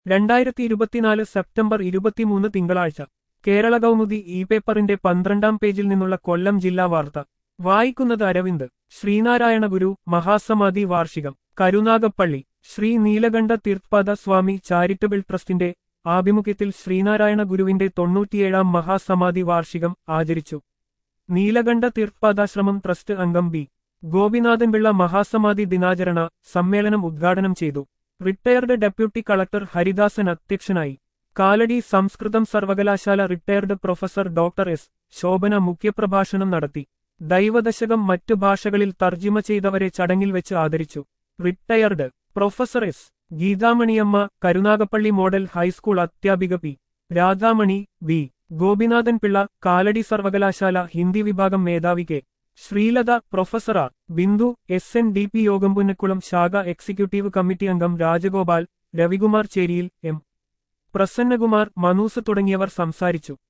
രണ്ടായിരത്തി ഇരുപത്തിനാല് സെപ്റ്റംബർ ഇരുപത്തിമൂന്ന് തിങ്കളാഴ്ച കേരള കൗമുദി ഇ പേപ്പറിന്റെ പന്ത്രണ്ടാം പേജിൽ നിന്നുള്ള കൊല്ലം ജില്ലാ വാർത്ത വായിക്കുന്നത് അരവിന്ദ് ശ്രീനാരായണ ഗുരു മഹാസമാധി വാർഷികം കരുനാഗപ്പള്ളി ശ്രീ നീലകണ്ഠ തീർത്ഥപാദ സ്വാമി ചാരിറ്റബിൾ ട്രസ്റ്റിന്റെ ആഭിമുഖ്യത്തിൽ ശ്രീനാരായണ ഗുരുവിന്റെ തൊണ്ണൂറ്റിയേഴാം മഹാസമാധി വാർഷികം ആചരിച്ചു നീലകണ്ഠ തീർത്ഥപാദാശ്രമം ട്രസ്റ്റ് അംഗം ബി ഗോപിനാഥൻ പിള്ള മഹാസമാധി ദിനാചരണ സമ്മേളനം ഉദ്ഘാടനം ചെയ്തു റിട്ടയർഡ് ഡെപ്യൂട്ടി കളക്ടർ ഹരിദാസൻ അധ്യക്ഷനായി കാലടി സംസ്കൃതം സർവകലാശാല retired professor doctor S Shobhana മുഖ്യപ്രഭാഷണം നടത്തി ദൈവദശകം മറ്റു ഭാഷകളിൽ തർജിമ ചെയ്തവരെ ചടങ്ങിൽ വെച്ച് ആദരിച്ചു retired professor S Geethamaniamma Karunagappally model high school അധ്യാപിക പി രാധാമണി വി ഗോപിനാഥൻ പിള്ള കാലടി സർവകലാശാല ഹിന്ദി വിഭാഗം മേധാവി K Sreelatha professor R Bindu S N D P യോഗം പുന്നക്കുളം ശാഖ എക്സിക്യൂട്ടീവ് കമ്മിറ്റി അംഗം രാജഗോപാൽ രവികുമാർ ചേരിയിൽ എം പ്രസന്നകുമാർ മനൂസ് തുടങ്ങിയവർ സംസാരിച്ചു